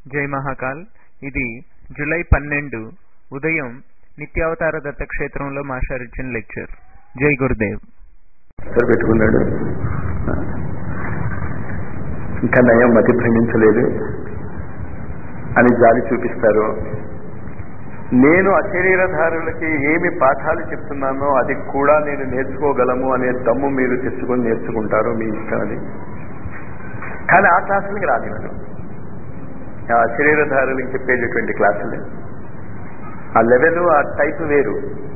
జై మహాకాల్ ఇది జూలై పన్నెండు ఉదయం నిత్యావతార దత్త క్షేత్రంలో మాస్టర్ ఇచ్చిన లెక్చర్ జై గురుదేవ్ ఇక్కడ పెట్టుకున్నాడు ఇంకా నయం మతి భ్రమించలేదు అని జాలి చూపిస్తారు నేను అశరీరధారులకి ఏమి పాఠాలు చెప్తున్నానో అది కూడా నేను నేర్చుకోగలము అనే దమ్ము మీరు తెచ్చుకొని నేర్చుకుంటారు మీ ఇష్టం అది కానీ ఆ క్లాసులకి రానివ్వను ఆ శరీరధారులకి చెప్పేటటువంటి క్లాసులు ఆ లెవెల్ ఆ టైప్ వేరు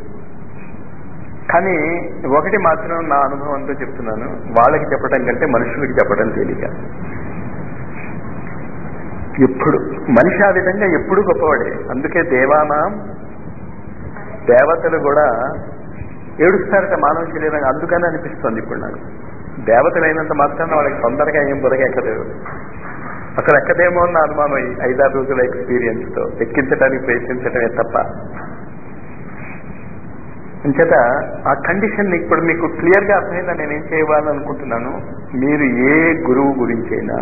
కానీ ఒకటి మాత్రం నా అనుభవంతో చెప్తున్నాను వాళ్ళకి చెప్పడం కంటే మనుషులకి చెప్పడం తేలిక ఎప్పుడు మనిషి ఆ విధంగా ఎప్పుడు గొప్పవాడే అందుకే దేవానాం దేవతలు కూడా ఏడుస్తారట మానవ శరీరంగా అందుకని అనిపిస్తుంది ఇప్పుడు నాకు దేవతలు అయినంత మాత్రాన వాళ్ళకి తొందరగా ఏం బురగ ఎక్కలేదు అసలు ఎక్కదేమో అన్న అనుమానం ఈ ఐదారు రోజుల ఎక్స్పీరియన్స్ తో ఎక్కించడానికి ప్రయత్నించడమే తప్ప అంచేత ఆ కండిషన్ ఇప్పుడు మీకు క్లియర్ గా అర్థమైందా నేనేం చేయాలనుకుంటున్నాను మీరు ఏ గురువు గురించైనా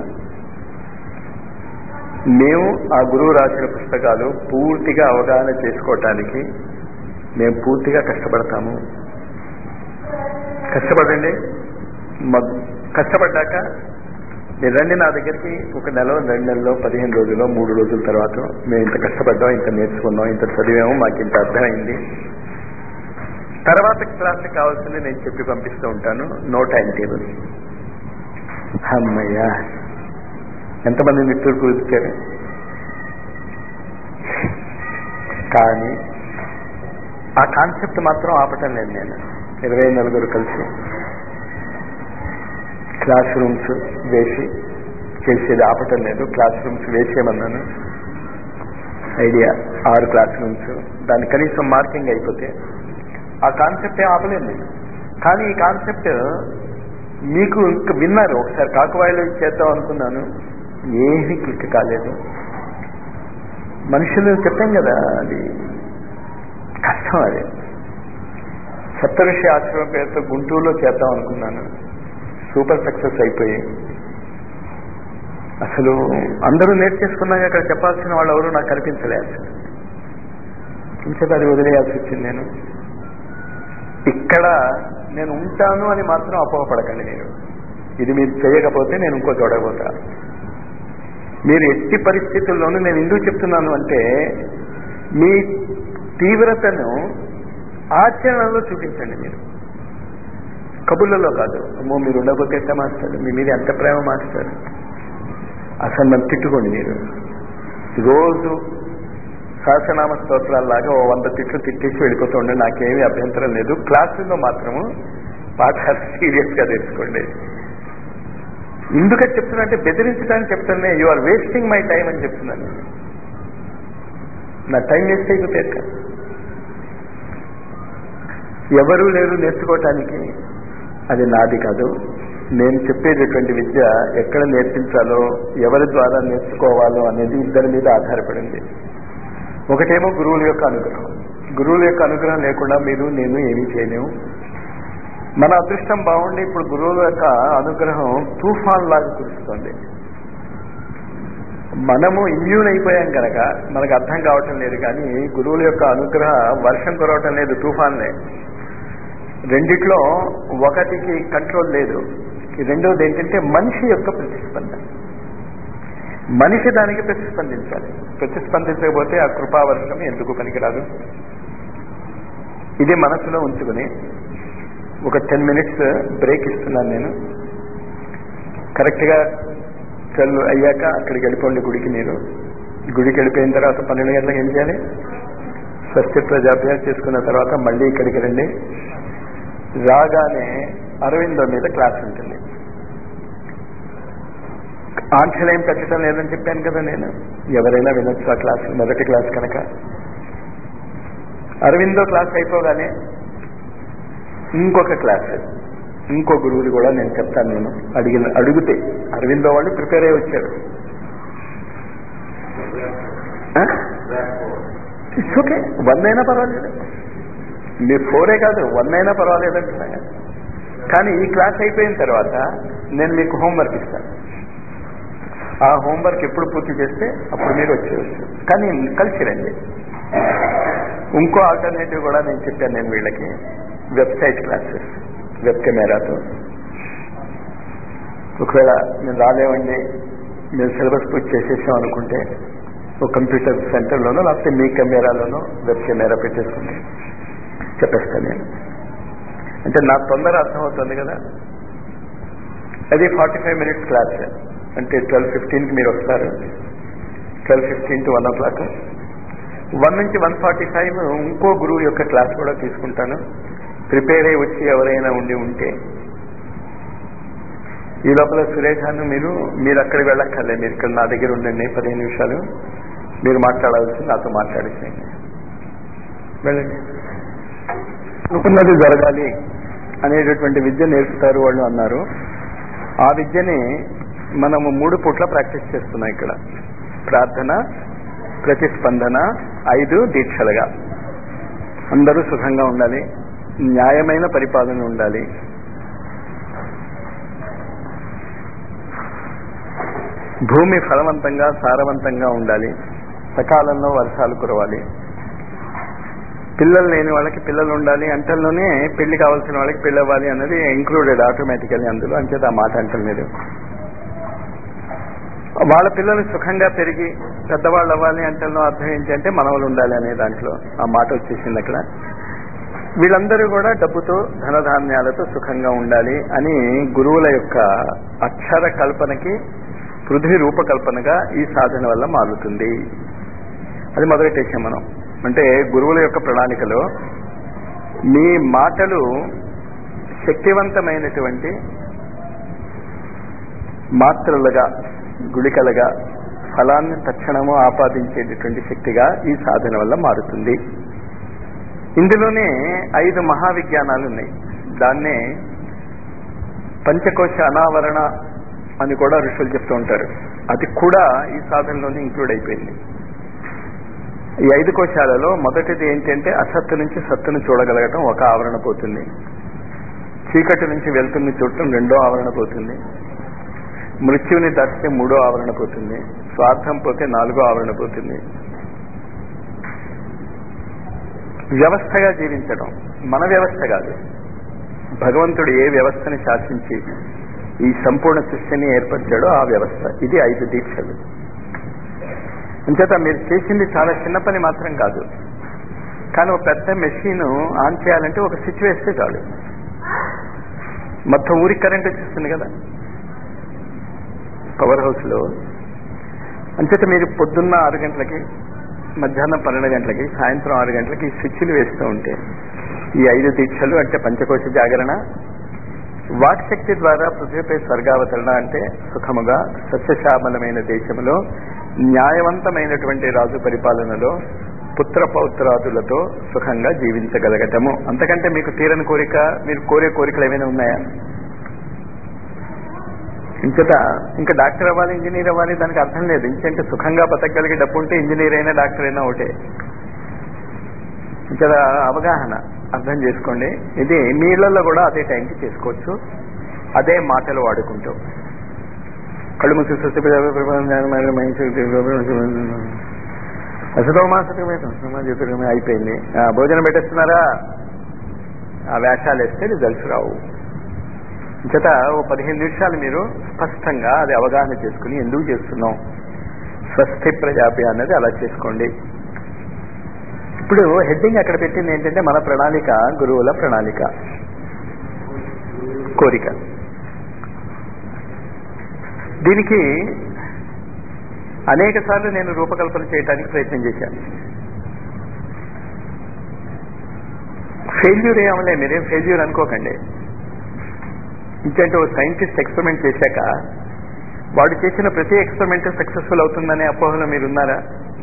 మేము ఆ గురువు రాసిన పుస్తకాలు పూర్తిగా అవగాహన చేసుకోవటానికి మేము పూర్తిగా కష్టపడతాము కష్టపడండి కష్టపడ్డాక మీరు రండి నా దగ్గరికి ఒక నెల రెండు నెలలో పదిహేను రోజుల్లో మూడు రోజుల తర్వాత మేము ఇంత కష్టపడ్డాం ఇంత నేర్చుకున్నాం ఇంత చదివాము మాకు ఇంత అర్థమైంది తర్వాత క్లాస్ కావాల్సింది నేను చెప్పి పంపిస్తూ ఉంటాను నో టైం టేబుల్ అమ్మయ్యా ఎంతమంది మిత్రులు కుదిర్చారు కానీ ఆ కాన్సెప్ట్ మాత్రం ఆపటం లేదు నేను ఇరవై నలుగురు కలిసి క్లాస్ రూమ్స్ వేసి చేసేది ఆపటం లేదు క్లాస్ రూమ్స్ వేసేయమన్నాను ఐడియా ఆరు క్లాస్ రూమ్స్ దాని కనీసం మార్కింగ్ అయిపోతే ఆ కాన్సెప్ట్ ఏం ఆపలేదు కానీ ఈ కాన్సెప్ట్ మీకు ఇంక విన్నారు ఒకసారి కాకువాయిలో చేద్దాం అనుకున్నాను ఏమీ క్లిక్ కాలేదు మనుషులు చెప్పాం కదా అది కష్టం అది సప్తఋషి ఆశ్రమం పేరుతో గుంటూరులో చేద్దాం అనుకున్నాను సూపర్ సక్సెస్ అయిపోయి అసలు అందరూ నేర్చేసుకున్నాక అక్కడ చెప్పాల్సిన వాళ్ళు ఎవరు నాకు కనిపించలేదు ఇంచేత అది వదిలేయాల్సి వచ్చింది నేను ఇక్కడ నేను ఉంటాను అని మాత్రం అపోహపడకండి మీరు ఇది మీరు చేయకపోతే నేను ఇంకో చూడకపోతా మీరు ఎట్టి పరిస్థితుల్లోనూ నేను ఎందుకు చెప్తున్నాను అంటే మీ తీవ్రతను ఆచరణలో చూపించండి మీరు కబుర్లలో కాదు అమ్మో మీరు ఉండకపోతే ఎంత మాస్టర్ మీ మీద ఎంత ప్రేమ మాస్టర్ అసలు నన్ను తిట్టుకోండి మీరు రోజు సహస్రనామ స్తోత్రాల్లాగా ఓ వంద తిట్లు తిట్టేసి వెళ్ళిపోతూ ఉండే నాకేమీ అభ్యంతరం లేదు క్లాసుల్లో మాత్రము పాఠాలు సీరియస్ గా తెచ్చుకోండి ఎందుకని చెప్తున్నా బెదిరించడానికి చెప్తానే you are wasting my time అని చెప్తున్నాను నా టైం వేస్ట్ అయిపోతే ఎవరూ లేరు నేర్చుకోవటానికి అది నాది కాదు నేను చెప్పేటటువంటి విద్య ఎక్కడ నేర్పించాలో ఎవరి ద్వారా నేర్చుకోవాలో అనేది ఇద్దరి మీద ఆధారపడింది ఒకటేమో గురువుల యొక్క అనుగ్రహం గురువుల యొక్క అనుగ్రహం లేకుండా మీరు నేను ఏమీ చేయలేము మన అదృష్టం బాగుండి ఇప్పుడు గురువుల యొక్క అనుగ్రహం తుఫాన్ లాగా కురుస్తుంది మనము ఇమ్యూన్ అయిపోయాం కనుక మనకు అర్థం కావటం లేదు కానీ గురువుల యొక్క అనుగ్రహ వర్షం కురవటం లేదు తుఫాన్లే రెండిట్లో ఒకటికి కంట్రోల్ లేదు రెండవది ఏంటంటే మనిషి యొక్క ప్రతిస్పందన మనిషి దానికి ప్రతిస్పందించాలి ప్రతిస్పందించకపోతే ఆ కృపావర్షం ఎందుకు పనికిరాదు ఇది మనసులో ఉంచుకుని ఒక టెన్ మినిట్స్ బ్రేక్ ఇస్తున్నాను నేను కరెక్ట్గా చల్లు అయ్యాక అక్కడికి వెళ్ళిపోండి గుడికి మీరు గుడికి వెళ్ళిపోయిన తర్వాత పన్నెండు గంటలకు ఏం చేయాలి స్వస్తి ప్రజాభ్యాసం చేసుకున్న తర్వాత మళ్ళీ ఇక్కడికి రండి రాగానే అరవిందో మీద క్లాస్ ఉంటుంది ఆంక్షలు ఏం పెట్టడం లేదని చెప్పాను కదా నేను ఎవరైనా వినొచ్చు ఆ క్లాస్ మొదటి క్లాస్ కనుక అరవిందో క్లాస్ అయిపోగానే ఇంకొక క్లాస్ ఇంకో గురువులు కూడా నేను చెప్తాను నేను అడిగిన అడిగితే అరవిందో వాళ్ళు ప్రిపేర్ అయ్యి వచ్చారు ఇట్స్ ఓకే వన్ అయినా పర్వాలేదు మీ ఫోరే కాదు వన్ అయినా పర్వాలేదు అంటున్నా కానీ ఈ క్లాస్ అయిపోయిన తర్వాత నేను మీకు హోంవర్క్ ఇస్తాను ఆ హోంవర్క్ ఎప్పుడు పూర్తి చేస్తే అప్పుడు మీరు వచ్చేయచ్చు కానీ కలిసి రండి ఇంకో ఆల్టర్నేటివ్ కూడా నేను చెప్పాను నేను వీళ్ళకి వెబ్సైట్ క్లాసెస్ వెబ్ కెమెరాతో ఒకవేళ మేము రాలేమండి మేము సిలబస్ పూర్తి చేసేసాం అనుకుంటే ఒక కంప్యూటర్ సెంటర్లోనో లేకపోతే మీ కెమెరాలోనో వెబ్ కెమెరా పెట్టేసుకుంటే చెప్పేస్తాను నేను అంటే నా తొందర అర్థమవుతుంది కదా అది ఫార్టీ ఫైవ్ మినిట్స్ క్లాస్ అంటే ట్వెల్వ్ ఫిఫ్టీన్కి మీరు వస్తారు twelve fifteen to one o'clock one నుంచి వన్ ఫార్టీ ఫైవ్ ఇంకో గురువు యొక్క క్లాస్ కూడా తీసుకుంటాను ప్రిపేర్ అయ్యి వచ్చి ఎవరైనా ఉండి ఉంటే ఈ లోపల సురేఖాను మీరు మీరు అక్కడికి వెళ్ళక్కర్లే మీరు ఇక్కడ నా దగ్గర ఉండండి పదిహేను నిమిషాలు మీరు మాట్లాడాల్సింది నాతో మాట్లాడేసేయండి వెళ్ళండి అనుకున్నది జరగాలి అనేటటువంటి విద్య నేర్పుతారు వాళ్ళు అన్నారు ఆ విద్యని మనము మూడు పూట్ల ప్రాక్టీస్ చేస్తున్నాం ఇక్కడ ప్రార్థన ప్రతిస్పందన ఐదు దీక్షలుగా అందరూ సుఖంగా ఉండాలి న్యాయమైన పరిపాలన ఉండాలి భూమి ఫలవంతంగా సారవంతంగా ఉండాలి సకాలంలో వర్షాలు కురవాలి పిల్లలు లేని వాళ్ళకి పిల్లలు ఉండాలి అంటల్లోనే పెళ్లి కావాల్సిన వాళ్ళకి పెళ్లి అవ్వాలి అన్నది ఇంక్లూడెడ్ ఆటోమేటికల్లీ అందులో అంచేత ఆ మాట అంటారు మీరు వాళ్ళ పిల్లలు సుఖంగా పెరిగి పెద్దవాళ్ళు అవ్వాలి అంటే అర్థం ఏంటి అంటే మనవలు ఉండాలి అనే దాంట్లో ఆ మాట వచ్చేసింది అక్కడ వీళ్ళందరూ కూడా డబ్బుతో ధనధాన్యాలతో సుఖంగా ఉండాలి అని గురువుల యొక్క అక్షర కల్పనకి పృథ్వీ రూపకల్పనగా ఈ సాధన వల్ల మారుతుంది అది మొదలెట్టేసాం మనం అంటే గురువుల యొక్క ప్రణాళికలో మీ మాటలు శక్తివంతమైనటువంటి మాత్రలుగా గుళికలుగా ఫలాన్ని తక్షణము ఆపాదించేటటువంటి శక్తిగా ఈ సాధన వల్ల మారుతుంది ఇందులోనే ఐదు మహావిజ్ఞానాలు ఉన్నాయి దాన్నే పంచకోశ అనావరణ అని కూడా ఋషులు చెప్తూ ఉంటారు అది కూడా ఈ సాధనలోనే ఇంక్లూడ్ అయిపోయింది ఈ ఐదు కోశాలలో మొదటిది ఏంటంటే అసత్తు నుంచి సత్తును చూడగలగటం ఒక ఆవరణ పోతుంది చీకటి నుంచి వెలుతుని చూడటం రెండో ఆవరణ పోతుంది మృత్యువుని దాటితే మూడో ఆవరణ పోతుంది స్వార్థం పోతే నాలుగో ఆవరణ పోతుంది వ్యవస్థగా జీవించడం మన వ్యవస్థ కాదు భగవంతుడు ఏ వ్యవస్థని శాసించి ఈ సంపూర్ణ సృష్టిని ఏర్పరిచాడో ఆ వ్యవస్థ ఇది ఐదు దీక్షలు అంచేత మీరు చేసింది చాలా చిన్న పని మాత్రం కాదు కానీ ఒక పెద్ద మెషిన్ ఆన్ చేయాలంటే ఒక స్విచ్ వేస్తే చాలు మొత్తం ఊరికి కరెంట్ వచ్చేస్తుంది కదా పవర్ హౌస్ లో అంచేత మీరు పొద్దున్న ఆరు గంటలకి మధ్యాహ్నం పన్నెండు గంటలకి సాయంత్రం ఆరు గంటలకి ఈ స్విచ్లు వేస్తూ ఉంటే ఈ ఐదు దీక్షలు అంటే పంచకోశ జాగరణ వాక్శక్తి ద్వారా పృథ్వీపై స్వర్గావతరణ అంటే సుఖముగా సస్యశ్యామలమైన దేశంలో న్యాయవంతమైనటువంటి రాజు పరిపాలనలో పుత్ర పౌత్రాదులతో సుఖంగా జీవించగలగటము అంతకంటే మీకు తీరని కోరిక మీరు కోరే కోరికలు ఏమైనా ఉన్నాయా ఇంకట ఇంకా డాక్టర్ అవ్వాలి ఇంజనీర్ అవ్వాలి దానికి అర్థం లేదు ఇంకంటే సుఖంగా బతకగలిగే డబ్బు ఉంటే ఇంజనీర్ అయినా డాక్టర్ అయినా ఒకటే ఇక్కడ అవగాహన అర్థం చేసుకోండి ఇది నీళ్లలో కూడా అదే టైంకి చేసుకోవచ్చు అదే మాటలు వాడుకుంటూ కళ్ళు మూసి అసతోమాసమే అయిపోయింది ఆ, భోజనం పెట్టేస్తున్నారా ఆ వేషాలు వేస్తే రిజల్ట్స్ రావు చేత ఓ పదిహేను నిమిషాలు మీరు స్పష్టంగా అది అవగాహన చేసుకుని ఎందుకు చేస్తున్నాం స్వస్తి ప్రజాపి అన్నది అలా చేసుకోండి ఇప్పుడు హెడ్డింగ్ అక్కడ పెట్టింది ఏంటంటే మన ప్రణాళిక గురువుల ప్రణాళిక కోరిక దీనికి అనేక సార్లు నేను రూపకల్పన చేయడానికి ప్రయత్నం చేశాను ఫెయిల్యూర్ ఏమలే మీరేం ఫెయిల్యూర్ అనుకోకండి ఇంకంటే ఓ సైంటిస్ట్ ఎక్స్పెరిమెంట్ చేశాక వాడు చేసిన ప్రతి ఎక్స్పెరిమెంట్ సక్సెస్ఫుల్ అవుతుందనే అపోహలో మీరున్నారా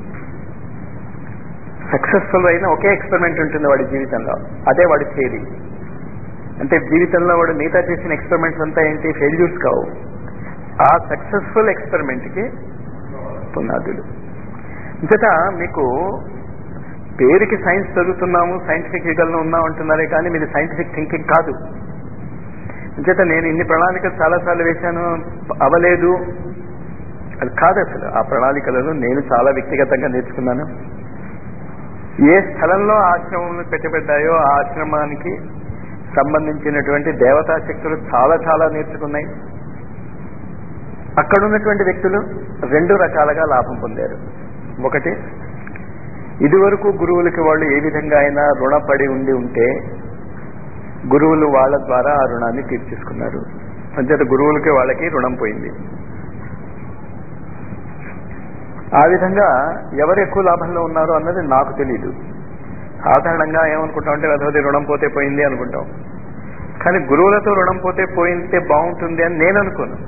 సక్సెస్ఫుల్ అయిన ఒకే ఎక్స్పెరిమెంట్ ఉంటుంది వాడి జీవితంలో అదే వాడి థియరీ అంటే జీవితంలో వాడు మిగతా చేసిన ఎక్స్పెరిమెంట్స్ అంతా ఏంటి ఫెయిల్యూర్స్ కావు ఆ సక్సెస్ఫుల్ ఎక్స్పెరిమెంట్కి పునాదులు ఇంతట మీకు పేరుకి సైన్స్ చదువుతున్నాము సైంటిఫిక్ యుగంలో ఉన్నాం అంటున్నారే కానీ మీది సైంటిఫిక్ థింకింగ్ కాదు అంచేత నేను ఇన్ని ప్రణాళికలు చాలాసార్లు వేశాను అవలేదు అది కాదు అసలు ఆ ప్రణాళికలను నేను చాలా వ్యక్తిగతంగా నేర్చుకున్నాను ఏ స్థలంలో ఆశ్రమములు పెట్టబడ్డాయో ఆ ఆశ్రమానికి సంబంధించినటువంటి దేవతా శక్తులు చాలా చాలా నేర్చుకున్నాయి అక్కడ ఉన్నటువంటి వ్యక్తులు రెండు రకాలుగా లాభం పొందారు ఒకటి ఇదివరకు గురువులకి వాళ్ళు ఏ విధంగా అయినా రుణపడి ఉండి ఉంటే గురువులు వాళ్ళ ద్వారా ఆ రుణాన్ని తీర్చేసుకున్నారు అంచేత గురువులకి వాళ్ళకి రుణం పోయింది ఆ విధంగా ఎవరు ఎక్కువ లాభంలో ఉన్నారు అన్నది నాకు తెలియదు సాధారణంగా ఏమనుకుంటాం అంటే అదొకటి రుణం పోతే పోయింది అనుకుంటాం కానీ గురువులతో రుణం పోతే పోయింటే బాగుంటుంది అని నేను అనుకోను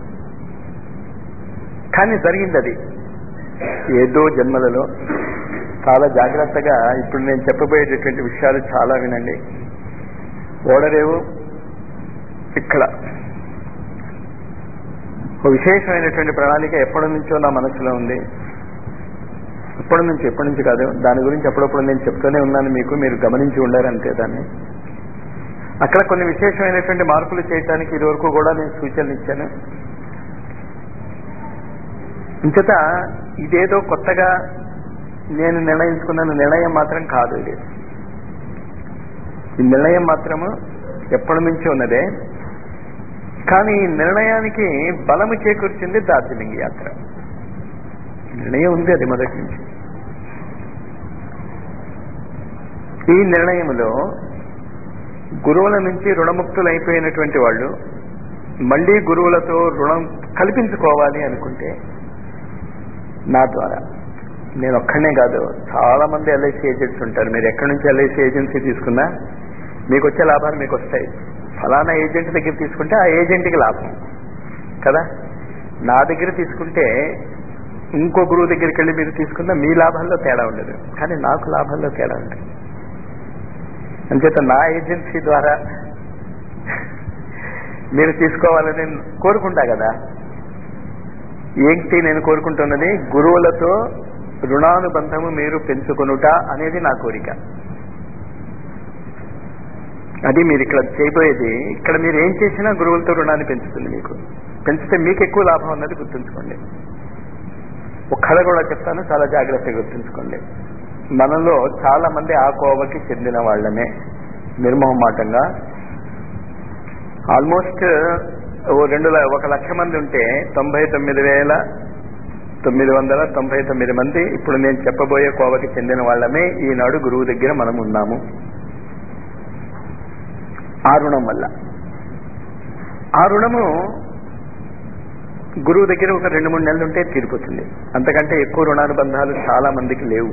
కానీ జరిగింది అది ఏదో జన్మలలో చాలా జాగ్రత్తగా ఇప్పుడు నేను చెప్పబోయేటటువంటి విషయాలు చాలా వినండి ఓడరేవు ఇక్కడ ఒక విశేషమైనటువంటి ప్రణాళిక ఎప్పటి నుంచో నా మనసులో ఉంది ఎప్పటి నుంచి ఎప్పటి నుంచి కాదు దాని గురించి అప్పుడప్పుడు నేను చెప్తూనే ఉన్నాను మీకు మీరు గమనించి ఉండారు అంతే దాన్ని అక్కడ కొన్ని విశేషమైనటువంటి మార్పులు చేయడానికి ఇదివరకు కూడా నేను సూచనలు ఇచ్చాను ఇంకత ఇదేదో కొత్తగా నేను నిర్ణయించుకున్న నిర్ణయం మాత్రం కాదు ఇది ఈ నిర్ణయం మాత్రము ఎప్పటి నుంచి ఉన్నదే కానీ ఈ నిర్ణయానికి బలము చేకూర్చింది డార్జిలింగ్ యాత్ర నిర్ణయం ఉంది అది మొదటి నుంచి ఈ నిర్ణయంలో గురువుల నుంచి రుణముక్తులైపోయినటువంటి వాళ్ళు మళ్ళీ గురువులతో రుణం కల్పించుకోవాలి అనుకుంటే నా ద్వారా నేను ఒక్కడనే కాదు చాలా మంది ఎల్ఐసి ఏజెంట్స్ ఉంటారు మీరు ఎక్కడి నుంచి ఎల్ఐసి ఏజెన్సీ తీసుకున్నా మీకు వచ్చే లాభాలు మీకు వస్తాయి ఫలానా ఏజెంట్ దగ్గర తీసుకుంటే ఆ ఏజెంట్కి లాభం కదా నా దగ్గర తీసుకుంటే ఇంకో గురువు దగ్గరికి వెళ్ళి మీరు తీసుకున్న మీ లాభాల్లో తేడా ఉండదు కానీ నాకు లాభాల్లో తేడా ఉంటుంది అంచేత నా ఏజెన్సీ ద్వారా మీరు తీసుకోవాలని కోరుకుంటా కదా ఏంటి నేను కోరుకుంటున్నది గురువులతో రుణానుబంధము మీరు పెంచుకొనుట అనేది నా కోరిక అది మీరు ఇక్కడ చేయబోయేది ఇక్కడ మీరు ఏం చేసినా గురువులతో రుణాన్ని పెంచుతుంది మీకు పెంచితే మీకు ఎక్కువ లాభం అన్నది గుర్తుంచుకోండి ఒక కథ కూడా చెప్తాను చాలా జాగ్రత్తగా గుర్తుంచుకోండి మనలో చాలా మంది ఆ కోవకి చెందిన వాళ్ళమే నిర్మోహమాటంగా ఆల్మోస్ట్ ఓ రెండు ల- ఒక లక్ష మంది ఉంటే తొంభై తొమ్మిది వేల తొమ్మిది వందల తొంభై తొమ్మిది మంది ఇప్పుడు నేను చెప్పబోయే కోవకి చెందిన వాళ్ళమే ఈనాడు గురువు దగ్గర మనం ఉన్నాము ఆ రుణం వల్ల ఆ రుణము గురువు దగ్గర ఒక రెండు మూడు నెలలు ఉంటే తీరిపోతుంది అంతకంటే ఎక్కువ రుణానుబంధాలు చాలా మందికి లేవు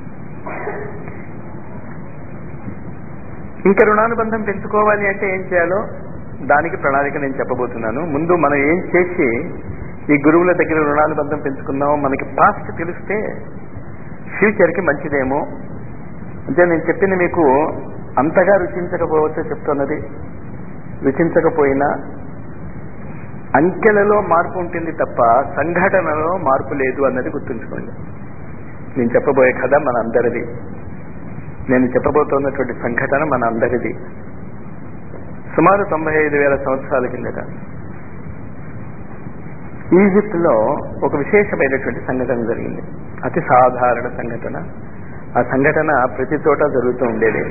ఇంకా రుణానుబంధం పెంచుకోవాలి అంటే ఏం చేయాలో దానికి ప్రణాళిక నేను చెప్పబోతున్నాను ముందు మనం ఏం చేసి ఈ గురువుల దగ్గర రుణానుబంధం పెంచుకుందామో మనకి పాస్ట్ తెలిస్తే ఫ్యూచర్కి మంచిదేమో అంటే నేను చెప్పింది మీకు అంతగా రుచించకపోవచ్చో చెప్తున్నది రుచించకపోయినా అంకెలలో మార్పు ఉంటుంది తప్ప సంఘటనలో మార్పు లేదు అన్నది గుర్తుంచుకోండి నేను చెప్పబోయే కథ మన అందరిది నేను చెప్పబోతున్నటువంటి సంఘటన మన అందరిది సుమారు తొంభై ఐదు వేల సంవత్సరాల కిందట ఈజిప్ట్ లో ఒక విశేషమైనటువంటి సంఘటన జరిగింది అతి సాధారణ సంఘటన ఆ సంఘటన ప్రతి చోట జరుగుతూ ఉండేది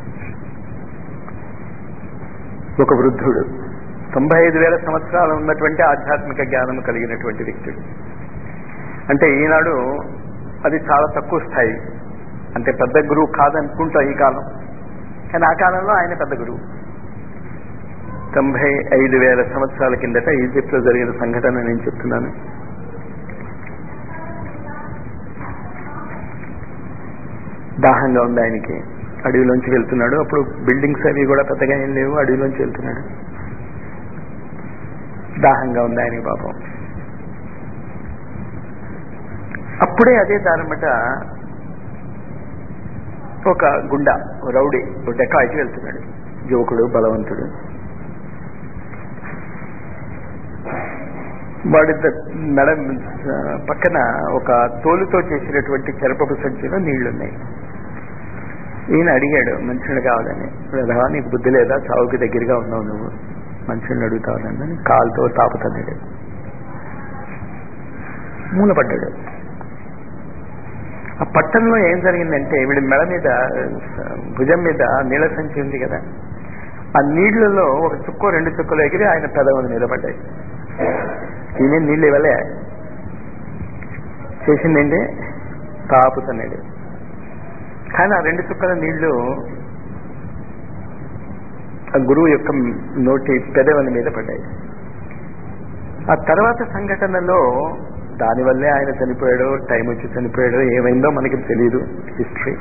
ఒక వృద్ధుడు తొంభై ఐదు వేల సంవత్సరాలు ఉన్నటువంటి ఆధ్యాత్మిక జ్ఞానం కలిగినటువంటి వ్యక్తుడు అంటే ఈనాడు అది చాలా తక్కువ స్థాయి అంటే పెద్ద గురువు కాదనుకుంటా ఈ కాలం కానీ ఆ కాలంలో ఆయన పెద్ద గురువు తొంభై ఐదు వేల సంవత్సరాల కిందట ఈజిప్ట్ లో జరిగిన సంఘటన నేను చెప్తున్నాను దాహంగా ఉంది ఆయనకి అడవిలోంచి వెళ్తున్నాడు అప్పుడు బిల్డింగ్స్ అవి కూడా పెద్దగా ఏం లేవు అడవిలోంచి వెళ్తున్నాడు దాహంగా ఉంది ఆయనకి పాపం అప్పుడే అదే దానమట ఒక గుండా ఓ రౌడీ ఒక డెకాయికి వెళ్తున్నాడు యువకుడు బలవంతుడు వాడి ద- మెడ ఆ, పక్కన ఒక తోలుతో చేసినటువంటి చెరపపు సంచిలో నీళ్లున్నాయి ఈయన అడిగాడు మనుషులు కావాలని వెధవా నీకు బుద్ధి లేదా చావుకి దగ్గరగా ఉన్నావు నువ్వు మనుషుల్ని అడుగుతావు నన్ను కాలుతో తాపుతున్నాడు మూలపడ్డాడు ఆ పట్టణంలో ఏం జరిగిందంటే వీడి మెడ మీద భుజం మీద నీళ్ళ సంచి ఉంది కదా ఆ నీళ్లలో ఒక చుక్కో రెండు చుక్కలు ఎగిరి ఆయన పెదవులు మీద పడ్డాయి ఈయన నీళ్ళు ఇవ్వలే చేసిందేంటి తాపుతున్నాడు కానీ ఆ రెండు చుక్కల నీళ్లు ఆ గురువు యొక్క నోటి పెదవుల మీద పడ్డాయి ఆ తర్వాత సంఘటనలో దానివల్లే ఆయన చనిపోయాడు టైం వచ్చి చనిపోయాడు ఏమైందో మనకి తెలియదు హిస్టరీ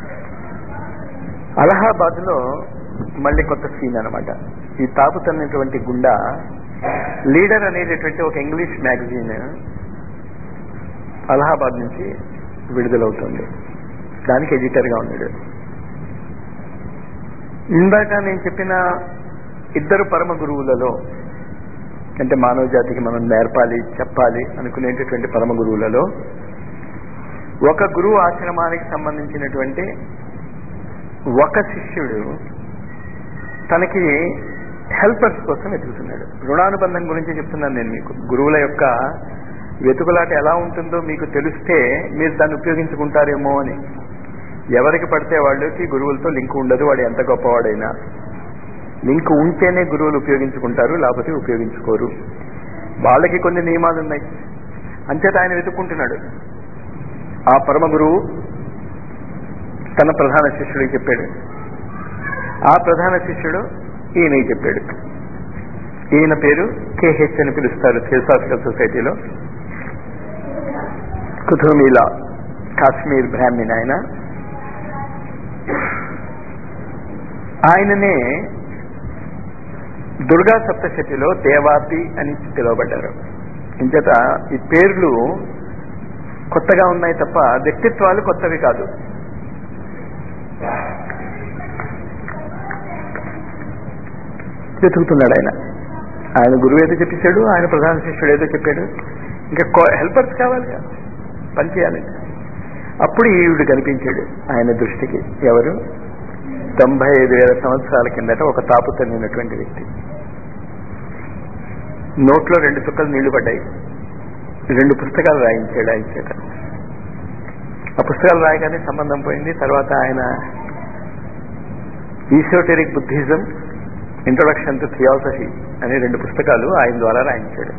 అలహాబాద్ లో మళ్ళీ కొత్త సీన్ అనమాట ఈ తాపుతున్నటువంటి గుండా లీడర్ అనేటటువంటి ఒక ఇంగ్లీష్ మ్యాగజైన్ అలహాబాద్ నుంచి విడుదలవుతుంది దానికి ఎడిటర్గా ఉన్నాడు ఇందాక నేను చెప్పిన ఇద్దరు పరమ గురువులలో అంటే మానవ జాతికి మనం నేర్పాలి చెప్పాలి అనుకునేటటువంటి పరమ గురువులలో ఒక గురువు ఆశ్రమానికి సంబంధించినటువంటి ఒక శిష్యుడు తనకి హెల్పర్స్ కోసం వెతుకుతున్నాడు రుణానుబంధం గురించి చెప్తున్నాను నేను మీకు గురువుల యొక్క వెతుకులాట ఎలా ఉంటుందో మీకు తెలిస్తే మీరు దాన్ని ఉపయోగించుకుంటారేమో అని ఎవరికి పడితే వాళ్ళకి గురువులతో లింక్ ఉండదు వాడు ఎంత గొప్పవాడైనా లింక్ ఉంటేనే గురువులు ఉపయోగించుకుంటారు లేకపోతే ఉపయోగించుకోరు వాళ్ళకి కొన్ని నియమాలు ఉన్నాయి అంచేత ఆయన వెతుక్కుంటున్నాడు ఆ పరమ గురువు తన ప్రధాన శిష్యుడికి చెప్పాడు ఆ ప్రధాన శిష్యుడు ఈయనకి చెప్పాడు ఈయన పేరు కేహెచ్ అని పిలుస్తారు థియోసాఫికల్ సొసైటీలో కుతుమీలా కాశ్మీర్ బ్రాహ్మణ్ ఆయన ఆయననే దుర్గా సప్తశతిలో దేవాతి అని పిలువబడ్డారు ఇంచేత ఈ పేర్లు కొత్తగా ఉన్నాయి తప్ప వ్యక్తిత్వాలు కొత్తవి కాదు వెతుకుతున్నాడు ఆయన ఆయన గురువు ఏదో చెప్పేశాడు ఆయన ప్రధాన శిష్యుడు ఏదో చెప్పాడు ఇంకా హెల్పర్స్ కావాలి పని చేయాలి అప్పుడు ఈవిడు కనిపించాడు ఆయన దృష్టికి ఎవరు తొంభై ఐదు వేల సంవత్సరాల కిందట ఒక తాపు తన్నినటువంటి వ్యక్తి నోట్లో రెండు చుక్కలు నీళ్లు పడ్డాయి రెండు పుస్తకాలు రాయించాడు ఆయన చేత ఆ పుస్తకాలు రాయగానే సంబంధం పోయింది తర్వాత ఆయన esoteric Buddhism introduction to theosophy అనే రెండు పుస్తకాలు ఆయన ద్వారా రాయించాడు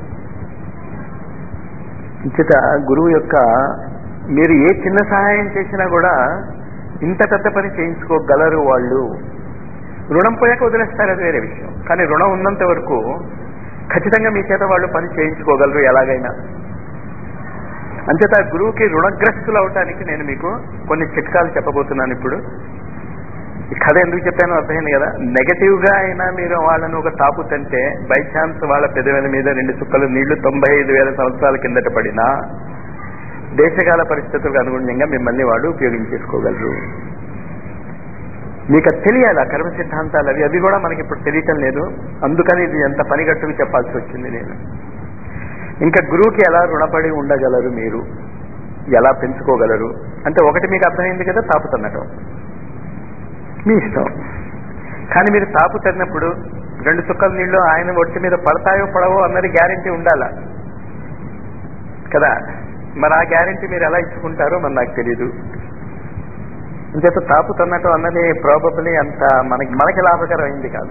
ఇంచేత గురువు యొక్క మీరు ఏ చిన్న సహాయం చేసినా కూడా ఇంత పెద్ద పని చేయించుకోగలరు వాళ్ళు రుణం పోయాక వదిలేస్తారు అది వేరే విషయం కానీ రుణం ఉన్నంత వరకు ఖచ్చితంగా మీ చేత వాళ్ళు పని చేయించుకోగలరు ఎలాగైనా అంచేత గురువుకి రుణగ్రస్తులు అవటానికి నేను మీకు కొన్ని చిట్కాలు చెప్పబోతున్నాను ఇప్పుడు ఈ కథ ఎందుకు చెప్పానో అర్థమైంది కదా నెగటివ్ గా అయినా మీరు వాళ్ళను ఒక తాపు తంటే బై ఛాన్స్ వాళ్ళ పెదవుల మీద రెండు చుక్కలు నీళ్లు తొంభై ఐదు వేల సంవత్సరాల కిందట పడినా దేశకాల పరిస్థితులకు అనుగుణంగా మిమ్మల్ని వాడు ఉపయోగించేసుకోగలరు మీకు అది తెలియాలి ఆ కర్మ సిద్ధాంతాలు అవి అవి కూడా మనకి ఇప్పుడు తెలియటం లేదు అందుకని ఇది ఎంత పనిగట్టుకు చెప్పాల్సి వచ్చింది నేను ఇంకా గురువుకి ఎలా రుణపడి ఉండగలరు మీరు ఎలా పెంచుకోగలరు అంటే ఒకటి మీకు అర్థమైంది కదా తాపుతున్నటం మీ ఇష్టం కానీ మీరు తాపు తగినప్పుడు రెండు చుక్కల నీళ్లు ఆయన ఒట్టి మీద పడతాయో పడవో అన్నది గ్యారంటీ ఉండాలా కదా మరి ఆ గ్యారంటీ మీరు ఎలా ఇచ్చుకుంటారో మరి నాకు తెలియదు ఇంచేత తాపు తన్నటం అన్నది ప్రాబబ్లీ అంత మనకి మనకి లాభకరమైంది కాదు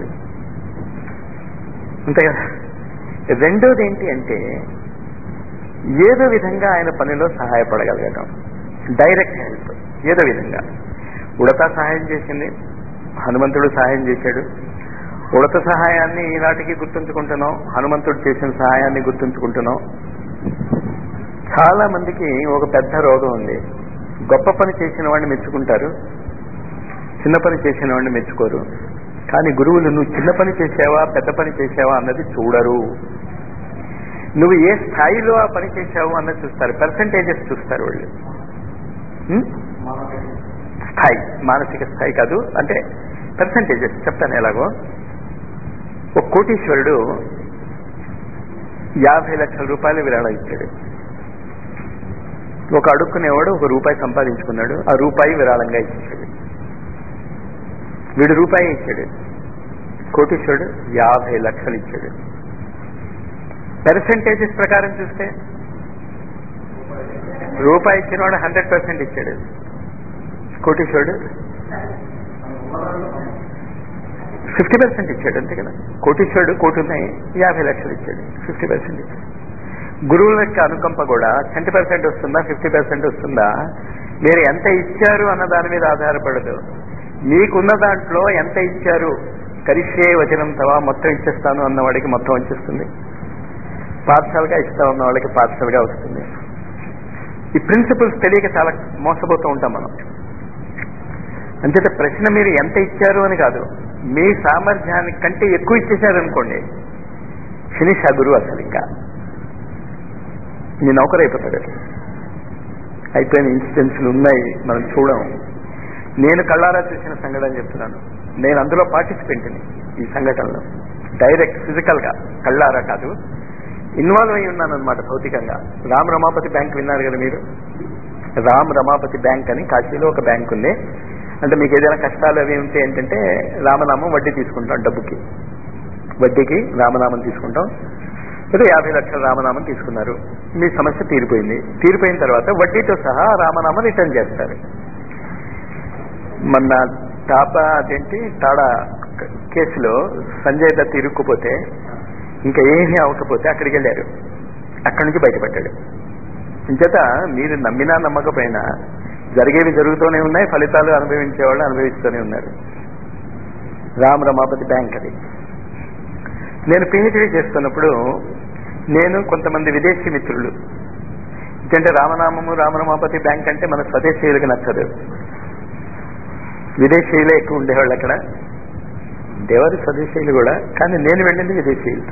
అంతే కదా రెండోది ఏంటి అంటే ఏదో విధంగా ఆయన పనిలో సహాయపడగలగటం డైరెక్ట్ హెల్ప్ ఏదో విధంగా ఉడత సహాయం చేసింది హనుమంతుడు సహాయం చేశాడు ఉడత సహాయాన్ని ఈనాటికి గుర్తుంచుకుంటున్నాం హనుమంతుడు చేసిన సహాయాన్ని గుర్తుంచుకుంటున్నాం చాలా మందికి ఒక పెద్ద రోగం ఉంది గొప్ప పని చేసిన వాడిని మెచ్చుకుంటారు చిన్న పని చేసిన వాడిని మెచ్చుకోరు కానీ గురువులు నువ్వు చిన్న పని చేసావా పెద్ద పని చేసావా అన్నది చూడరు నువ్వు ఏ స్థాయిలో ఆ పని చేశావు అన్నది చూస్తారు పర్సంటేజెస్ చూస్తారు వాళ్ళు ఉం? స్థాయి మానసిక స్థాయి కాదు అంటే పర్సంటేజెస్ చెప్తాను ఎలాగో ఒక కోటీశ్వరుడు యాభై లక్షల రూపాయలు విరాళం ఇచ్చాడు ఒక అడుక్కునేవాడు ఒక రూపాయి సంపాదించుకున్నాడు ఆ రూపాయి విరాళంగా ఇచ్చాడు వీడు రూపాయి ఇచ్చాడు కోటీశ్వరుడు యాభై లక్షలు ఇచ్చాడు పర్సంటేజెస్ ప్రకారం చూస్తే రూపాయి ఇచ్చినవాడు హండ్రెడ్ పర్సెంట్ ఇచ్చాడు కోటీశ్వరుడు ఫిఫ్టీ పర్సెంట్ ఇచ్చాడు అంతే కదా కోటీశ్వరుడు కోటి ఉన్నాయి యాభై లక్షలు ఇచ్చాడు ఫిఫ్టీ పర్సెంట్ ఇచ్చాడు గురువుల యొక్క అనుకంప కూడా ట్వంటీ పర్సెంట్ వస్తుందా ఫిఫ్టీ పర్సెంట్ వస్తుందా మీరు ఎంత ఇచ్చారు అన్న దాని మీద ఆధారపడదు మీకున్న దాంట్లో ఎంత ఇచ్చారు కరిష్యే వచనం తవా మొత్తం ఇచ్చేస్తాను అన్న వాడికి మొత్తం వచ్చేస్తుంది పార్సల్గా ఇస్తా ఉన్న వాళ్ళకి పార్సల్గా వస్తుంది ఈ ప్రిన్సిపల్స్ తెలియక చాలా మోసపోతూ ఉంటాం మనం అంచేత ప్రశ్న మీరు ఎంత ఇచ్చారు అని కాదు మీ సామర్థ్యానికి కంటే ఎక్కువ ఇచ్చేశారు అనుకోండి ఫినిష్ ఆ గురువు అసలు ఇంకా మీ నౌకరు అయిపోతాడు అయిపోయిన ఇన్సిడెంట్స్లు ఉన్నాయి మనం చూడం నేను కళ్ళారా చూసిన సంఘటన చెప్తున్నాను నేను అందులో పార్టిసిపెంట్ని ఈ సంఘటనలో డైరెక్ట్ ఫిజికల్ గా కళ్ళారా కాదు ఇన్వాల్వ్ అయి ఉన్నాను అనమాట భౌతికంగా రామ్ రమాపతి బ్యాంక్ విన్నారు కదా మీరు రామ్ రమాపతి బ్యాంక్ అని కాశీలో ఒక బ్యాంక్ ఉంది అంటే మీకు ఏదైనా కష్టాలు అవి ఉంటే ఏంటంటే రామనామం వడ్డీ తీసుకుంటాం డబ్బుకి వడ్డీకి రామనామం తీసుకుంటాం ఏదో యాభై లక్షల రామనామం తీసుకున్నారు మీ సమస్య తీరిపోయింది తీరిపోయిన తర్వాత వడ్డీతో సహా రామనామం రిటర్న్ చేస్తారు మొన్న టాపా అదేంటి టాడా కేసులో సంజయ్ దత్ ఇరుక్కుపోతే ఇంకా ఏమీ అవ్వకపోతే అక్కడికి వెళ్ళారు అక్కడి నుంచి బయటపడ్డాడు ఇంచేత మీరు నమ్మినా నమ్మకపోయినా జరిగేవి జరుగుతూనే ఉన్నాయి ఫలితాలు అనుభవించే వాళ్ళు అనుభవిస్తూనే ఉన్నారు రామ్ రమాపతి బ్యాంక్ అది నేను పిహెచ్డీ చేస్తున్నప్పుడు నేను కొంతమంది విదేశీ మిత్రులు ఎందుకంటే రామనామము రామరమాపతి బ్యాంక్ అంటే మన స్వదేశీయులకు నచ్చదు విదేశీయులే ఎక్కువ ఉండేవాళ్ళు అక్కడ ఉండేవారు స్వదేశీయులు కూడా కానీ నేను వెళ్ళింది విదేశీయులతో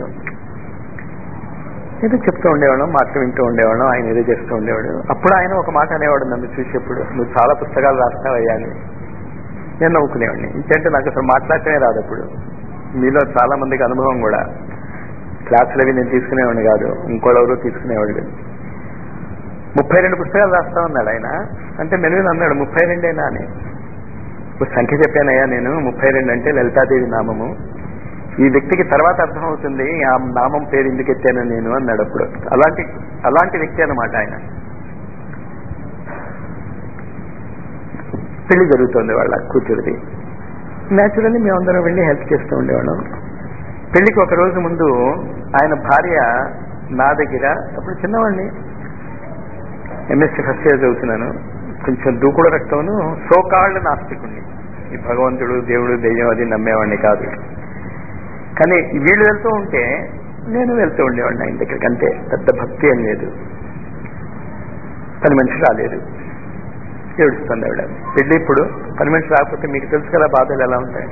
ఏదో చెప్తూ ఉండేవాళ్ళం మాటలు వింటూ ఉండేవాళ్ళం ఆయన ఏదో చేస్తూ ఉండేవాడు అప్పుడు ఆయన ఒక మాట అనేవాడు నన్ను చూసేప్పుడు నువ్వు చాలా పుస్తకాలు రాస్తావయ్యా అని నేను నవ్వుకునేవాడిని ఇంకంటే నాకు అసలు మాట్లాడటమే రాదు అప్పుడు మీలో చాలా మందికి అనుభవం కూడా క్లాసులు అవి నేను తీసుకునేవాడిని కాదు ఇంకోళ్ళెవరో తీసుకునేవాళ్ళు ముప్పై రెండు పుస్తకాలు రాస్తా ఉన్నాడు ఆయన అంటే మెనువిని అన్నాడు ముప్పై రెండేనా అని ఒక సంఖ్య చెప్పానయ్యా నేను ముప్పై రెండు అంటే లలితాదేవి నామము ఈ వ్యక్తికి తర్వాత అర్థమవుతుంది ఆ నామం పేరు ఎందుకు ఎత్తాను నేను అన్నాడు అప్పుడు అలాంటి అలాంటి వ్యక్తి అనమాట ఆయన పెళ్లి జరుగుతుంది వాళ్ళ కూతురిది న్యాచురల్లీ మేమందరం వెళ్ళి హెల్ప్ చేస్తూ ఉండేవాళ్ళం పెళ్లికి ఒక రోజు ముందు ఆయన భార్య నా దగ్గర అప్పుడు చిన్నవాడిని ఎంఎస్సీ ఫస్ట్ ఇయర్ చదువుతున్నాను కొంచెం దూకుడు రక్తమును సోకాళ్ళు నాస్తికుణ్ణి ఈ భగవంతుడు దేవుడు దెయ్యం అది నమ్మేవాడిని కాదు కానీ వీళ్ళు వెళ్తూ ఉంటే నేను వెళ్తూ ఉండేవాడిని ఆయన దగ్గరికి అంతే పెద్ద భక్తి ఏం లేదు పని మనిషి రాలేదు ఏడుస్తుంది ఆవిడ పెళ్లి ఇప్పుడు పని మనిషి రాకపోతే మీకు తెలుసు కదా బాధలు ఎలా ఉంటాయి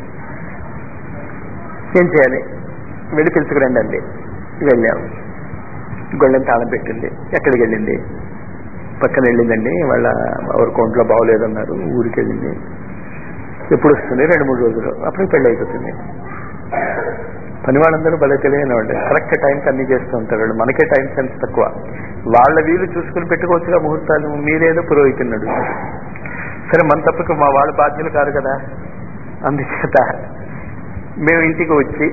ఏం చేయాలి వెళ్ళి పిలుచుకురండి అండి వెళ్ళాము గొళ్ళని తాళం పెట్టింది ఎక్కడికి వెళ్ళింది పక్కన వెళ్ళిందండి వాళ్ళ ఎవరి కొంట్లో బాగోలేదన్నారు ఊరికి వెళ్ళింది ఎప్పుడు వస్తుంది రెండు మూడు రోజులు అప్పుడు పెళ్ళి అయిపోతుంది పని వాళ్ళందరూ భలే తెలియని వాళ్ళు కరెక్ట్ టైంకి అన్ని చేస్తూ ఉంటారు వాళ్ళు మనకే టైం సెన్స్ తక్కువ వాళ్ళ వీలు చూసుకుని పెట్టుకోవచ్చుగా ముహూర్తాలు మీరేదో పురోహితున్నాడు సరే మన తప్పకు మా వాళ్ళ బాధ్యులు కాదు కదా అందుచేత మేము ఇంటికి వచ్చి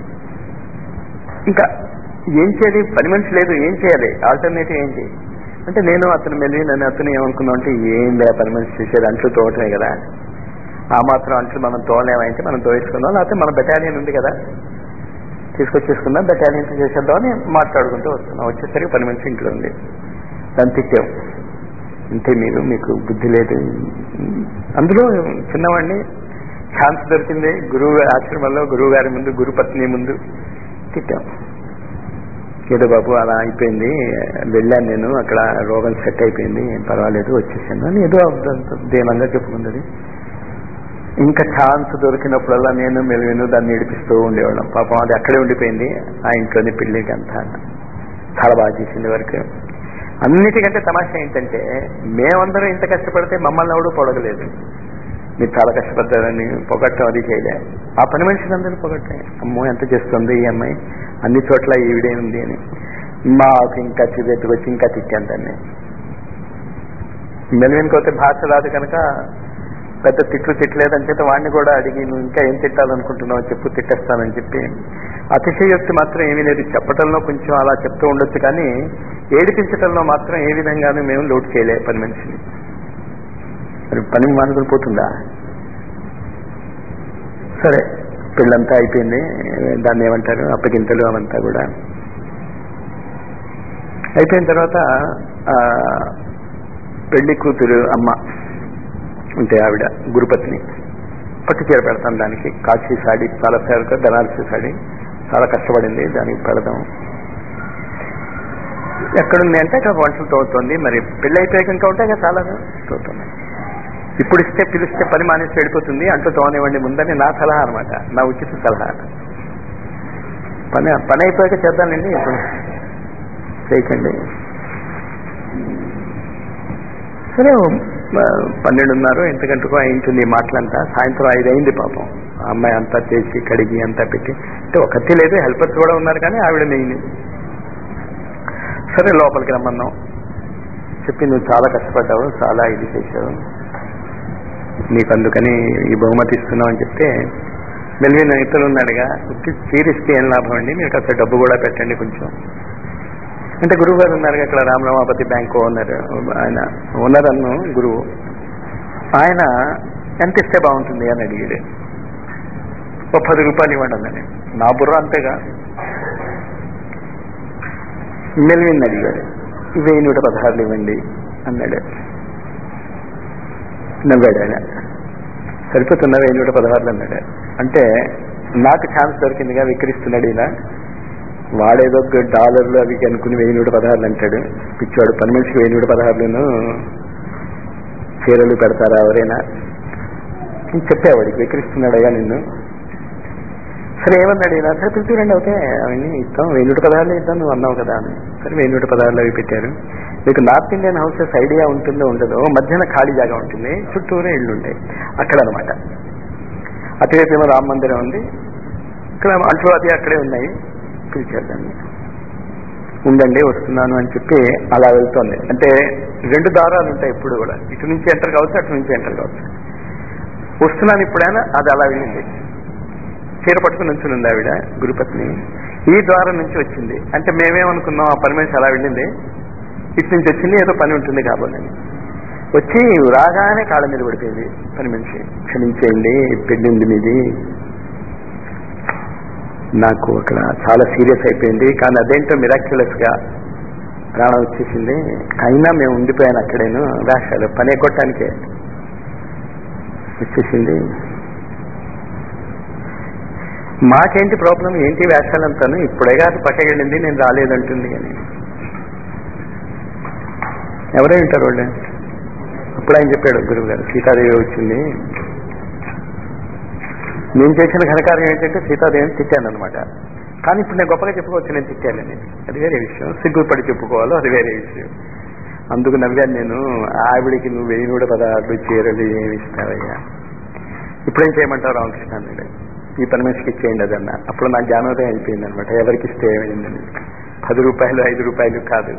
ఇంకా ఏం చేయాలి పని మనిషి లేదు ఏం చేయాలి ఆల్టర్నేటివ్ ఏంటి అంటే నేను అతను మెల్లి నన్ను అతను ఏమనుకున్నాం అంటే ఏం లే పని మనిషి చేసేది అంట్లు తోటమే కదా ఆ మాత్రం అంట్లు మనం తోలేమైతే మనం తోయించుకుందాం లేకపోతే మన బెటాలియన్ ఉంది కదా తీసుకొచ్చేసుకుందాం బెటాలియన్ చేసేద్దాం అని మాట్లాడుకుంటూ వస్తున్నాం వచ్చేసరికి పని మనిషి ఇంట్లో ఉంది దాన్ని తిట్టాం అంతే మీరు మీకు బుద్ధి లేదు అందులో చిన్నవాడిని ఛాన్స్ దొరికింది గురువు ఆశ్రమంలో గురువు గారి ముందు గురు పత్ని ముందు తిట్టాం ఏదో బాబు అలా అయిపోయింది వెళ్ళాను నేను అక్కడ రోగం సెట్ అయిపోయింది ఏం పర్వాలేదు వచ్చేసాను అని ఏదో దీనంగా చెప్పుకుంది ఇంకా ఛాన్స్ దొరికినప్పుడల్లా నేను మెలుగును దాన్ని ఏడిపిస్తూ ఉండేవాళ్ళం పాపం అది అక్కడే ఉండిపోయింది ఆ ఇంట్లోనే పెళ్లికి అంతా చాలా బాగా చేసింది వరకు అన్నిటికంటే తమాషా ఏంటంటే మేమందరం ఇంత కష్టపడితే మమ్మల్ని ఎవడు పొడగలేదు మీరు చాలా కష్టపడ్డారని పొగట్టం అది చేయలే ఆ పని మనిషిని అందరూ పొగట్టే అమ్మో ఎంత చేస్తుంది ఈ అమ్మాయి అన్ని చోట్ల ఈవిడే ఉంది అని మాకు ఇంకా చిరెత్తుకొచ్చి ఇంకా తిట్టాను దాన్ని మెలవిన్కి పోతే భాష రాదు కనుక పెద్ద తిట్లు తిట్టలేదని చెప్పి వాడిని కూడా అడిగి నువ్వు ఇంకా ఏం తిట్టాలనుకుంటున్నావు చెప్పు తిట్టేస్తానని చెప్పి అతిశయోక్తి మాత్రం ఏమీ లేదు చెప్పటంలో కొంచెం అలా చెప్తూ ఉండొచ్చు కానీ ఏడిపించటంలో మాత్రం ఏ విధంగానూ మేము లోటు చేయలే పని మనిషిని మరి పని మానుకుని పోతుందా సరే పెళ్ళంతా అయిపోయింది దాన్ని ఏమంటారు అప్పగింతలు అవంతా కూడా అయిపోయిన తర్వాత ఆ, పెళ్లి కూతురు అమ్మ ఉంటే ఆవిడ గురుపత్ని పట్టు చీర పెడతాను దానికి కాశీ సాడీ చాలా ఫేవరెట్ బెనారసీ సాడీ చాలా కష్టపడింది దానికి పెడదాం ఎక్కడుంది అంటే అక్కడ వంటలు తోగుతుంది మరి పెళ్లి అయిపోయాక ఇంకా ఉంటే ఇంకా చాలా తోగుతుంది ఇప్పుడు ఇస్తే పిలిస్తే పని మానేసి వెళ్ళిపోతుంది అంటూ తోనివ్వండి ముందని నా సలహా అనమాట నా ఉచిత సలహా పని పని అయిపోయాక చేద్దానండి ఇప్పుడు చేయకండి సరే ఓ, ఆ, పన్నెండున్నర ఎంత గంటకు అయింటుంది ఈ మాటలంతా సాయంత్రం ఐదు అయింది పాపం ఆ అమ్మాయి అంతా చేసి కడిగి అంతా పెట్టి అంటే ఒకటి లేదు హెల్పర్స్ కూడా ఉన్నారు కానీ ఆవిడ మెయిన్ సరే లోపలికి రమ్మన్నాం చెప్పి నువ్వు చాలా కష్టపడ్డావు చాలా ఇది చేశావు నీకు అందుకని ఈ బహుమతి ఇస్తున్నావు అని చెప్తే మెల్విన ఇతరులు ఉన్నాడుగా ఉత్తి చీరిస్తే ఏం లాభం అండి మీరు కాస్త డబ్బు కూడా పెట్టండి కొంచెం అంటే గురువు గారు ఉన్నారు అక్కడ రామరమాపతి బ్యాంక్ ఓనర్ ఆయన ఓనర్ అన్ను గురువు ఆయన ఎంత ఇస్తే బాగుంటుంది అని అడిగాడు ఓ పది రూపాయలు ఇవ్వండి అన్నని నా బుర్ర అంతేగా మెల్విన్ అడిగాడు వెయ్యి నూట పదహారులు ఇవ్వండి అన్నాడు నవ్వాడు ఆయన సరిపోతున్నా వెయ్యి నూట పదహారులు అన్నాడు అంటే నాకు ఛాన్స్ దొరికిందిగా విక్రిస్తున్నాడు ఈయన వాడేదో ఒక డాలర్లు అవి అనుకుని వెయ్యి నూట పదహారులు అంటాడు పిచ్చాడు పని మనిషికి వెయ్యి నూట పదహారులను చీరలు పెడతారా ఎవరైనా అని చెప్పేవాడికి విక్రిస్తున్నాడయ్యా నిన్ను సరే ఏమన్నాడు ఈయన సరే పిలిచిరండి అవుతే అవన్నీ ఇస్తాం వెయ్యి నూట పదహారులు ఇద్దాం నువ్వు అన్నావు కదా అని సరే వెయ్యి నూట పదహారులు అవి పెట్టారు మీకు నార్త్ ఇండియన్ హౌసెస్ ఐడియా ఉంటుందో ఉండదో మధ్యాహ్న ఖాళీ జాగా ఉంటుంది చుట్టూరే ఇళ్ళు ఉంటాయి అక్కడ అనమాట అటువైపు ఏమో రామ మందిరం ఉంది ఇక్కడ అంట్లు అది అక్కడే ఉన్నాయి పిలిచారు దాన్ని ఉండండి వస్తున్నాను అని చెప్పి అలా వెళ్తోంది అంటే రెండు దారాలు ఉంటాయి ఇప్పుడు కూడా ఇటు నుంచి ఎంటర్ కావచ్చు అటు నుంచి ఎంటర్ కావచ్చు వస్తున్నాను ఇప్పుడైనా అది అలా వెళ్ళింది చీర పట్టుకుని నుంచుంది ఆవిడ గురుపత్ని ఈ ద్వారం నుంచి వచ్చింది అంటే మేమేమనుకున్నాం ఆ పని మనిషి అలా వెళ్ళింది ఇటు నుంచి వచ్చింది ఏదో పని ఉంటుంది కాబోలని వచ్చి రాగానే కాళ్ళ మీద పడిపోయింది పని మనిషి క్షమించేయండి పెళ్లి ఉంది మీది నాకు అక్కడ చాలా సీరియస్ అయిపోయింది కానీ అదేంటో మిరాక్యులస్ గా ప్రాణం వచ్చేసింది అయినా మేము ఉండిపోయాను అక్కడేను వేషాలు పని కొట్టడానికే వచ్చేసింది మాకేంటి ప్రాబ్లం ఏంటి వేషాలంతాను ఇప్పుడే కాదు పక్కకి వెళ్ళింది నేను రాలేదంటుంది అని ఎవరై ఉంటారు వాళ్ళు అప్పుడు ఆయన చెప్పాడు గురువు గారు సీతాదేవి వచ్చింది నేను చేసిన ఘనకార్యం ఏంటంటే సీతాదేవిని తిట్టాను అనమాట కానీ ఇప్పుడు నేను గొప్పగా చెప్పుకోవచ్చు నేను తిట్టానని అది వేరే విషయం సిగ్గుపడి చెప్పుకోవాలో అది వేరే విషయం అందుకు నవ్వాను నేను ఆవిడికి నువ్వు వెయ్యి నూట పదహారు చీరలు ఏమి ఇస్తావయ్యా ఇప్పుడేం చేయమంటావు రామకృష్ణ అన్నాడు ఈ పని మనిషికి ఇచ్చేయండి అదన్న అప్పుడు నాకు జ్ఞానోదయం అయిపోయింది అనమాట ఎవరికి ఇస్తే ఏమైందని పది రూపాయలు ఐదు రూపాయలు కాదు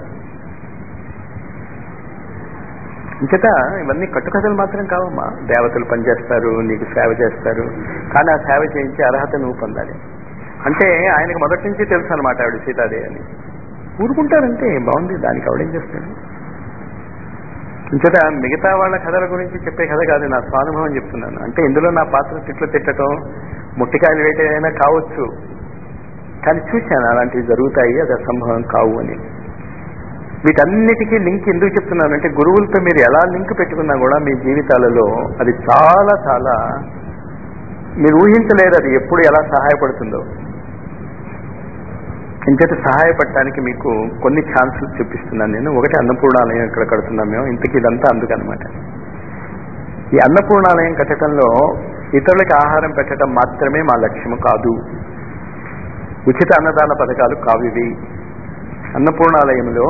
ఇంకట ఇవన్నీ కట్టుకథలు మాత్రం కావమ్మా దేవతలు పనిచేస్తారు నీకు సేవ చేస్తారు కానీ ఆ సేవ చేయించే అర్హత నువ్వు పొందాలి అంటే ఆయనకు మొదటి నుంచి తెలుసు అనమాట ఆవిడ సీతాదేవి అని ఊరుకుంటారంటే బాగుంది దానికి ఆవిడేం చేస్తాడు ఇంకట మిగతా వాళ్ళ కథల గురించి చెప్పే కథ కాదు నా స్వానుభవం చెప్తున్నాను అంటే ఇందులో నా పాత్ర తిట్లు తిట్టడం ముట్టికాయలు వేయటమైనా కావచ్చు కానీ చూశాను అలాంటివి జరుగుతాయి అది అసంభవం కావు అని వీటన్నిటికీ లింక్ ఎందుకు చెప్తున్నానంటే గురువులతో మీరు ఎలా లింక్ పెట్టుకున్నా కూడా మీ జీవితాలలో అది చాలా చాలా మీరు ఊహించలేరు అది ఎప్పుడు ఎలా సహాయపడుతుందో ఇంకైతే సహాయపడటానికి మీకు కొన్ని ఛాన్సులు చూపిస్తున్నాను నేను ఒకటి అన్నపూర్ణాలయం ఇక్కడ కడుతున్నాం మేము ఇంతకీ ఇదంతా అందుకనమాట ఈ అన్నపూర్ణాలయం కట్టడంలో ఇతరులకు ఆహారం పెట్టడం మాత్రమే మా లక్ష్యము కాదు ఉచిత అన్నదాన పథకాలు కావు ఇవి అన్నపూర్ణాలయంలో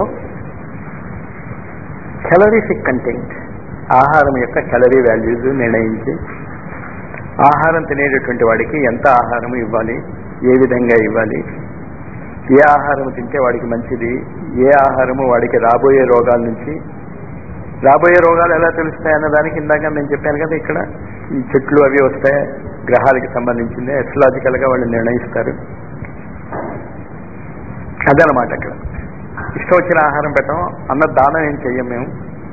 కెలరీఫిక్ కంటెంట్ ఆహారం యొక్క కెలరీ వాల్యూస్ నిర్ణయించి ఆహారం తినేటటువంటి వాడికి ఎంత ఆహారం ఇవ్వాలి ఏ విధంగా ఇవ్వాలి ఏ ఆహారం తింటే వాడికి మంచిది ఏ ఆహారము వాడికి రాబోయే రోగాల నుంచి రాబోయే రోగాలు ఎలా తెలుస్తాయి అన్న దానికి ఇందాక నేను చెప్పాను కదా ఇక్కడ ఈ చెట్లు అవి వస్తాయి గ్రహాలకి సంబంధించింది ఎస్ట్రలాజికల్ గా వాళ్ళు నిర్ణయిస్తారు అదనమాట అక్కడ ఇష్టం వచ్చిన ఆహారం పెట్టం అన్న దానం ఏం చెయ్యం మేము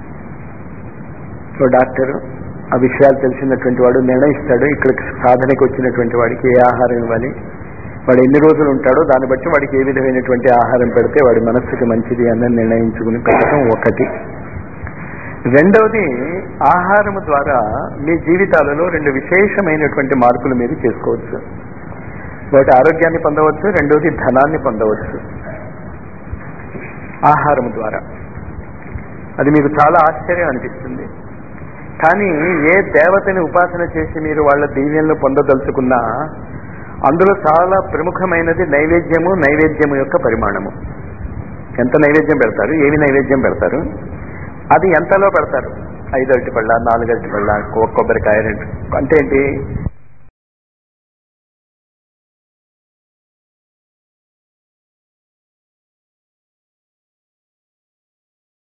సో డాక్టర్ ఆ విషయాలు తెలిసినటువంటి వాడు నిర్ణయిస్తాడు ఇక్కడికి సాధనకి వచ్చినటువంటి వాడికి ఏ ఆహారం ఇవ్వాలి వాడు ఎన్ని రోజులు ఉంటాడో దాన్ని బట్టి వాడికి ఏ విధమైనటువంటి ఆహారం పెడితే వాడి మనస్సుకి మంచిది అన్నది నిర్ణయించుకుని పెట్టడం ఒకటి రెండవది ఆహారం ద్వారా మీ జీవితాలలో రెండు విశేషమైనటువంటి మార్పులు మీరు చేసుకోవచ్చు ఒకటి ఆరోగ్యాన్ని పొందవచ్చు రెండవది ధనాన్ని పొందవచ్చు ఆహారం ద్వారా అది మీకు చాలా ఆశ్చర్యం అనిపిస్తుంది కానీ ఏ దేవతని ఉపాసన చేసి మీరు వాళ్ళ దీవెనలు పొందదలుచుకున్నా అందులో చాలా ప్రముఖమైనది నైవేద్యము నైవేద్యము యొక్క పరిమాణము ఎంత నైవేద్యం పెడతారు ఏమి నైవేద్యం పెడతారు అది ఎంతలో పెడతారు ఐదు అరటి పళ్ళ నాలుగు అరటి పళ్ళ కొ- కొబ్బరికాయ రెండు అంటే ఏంటి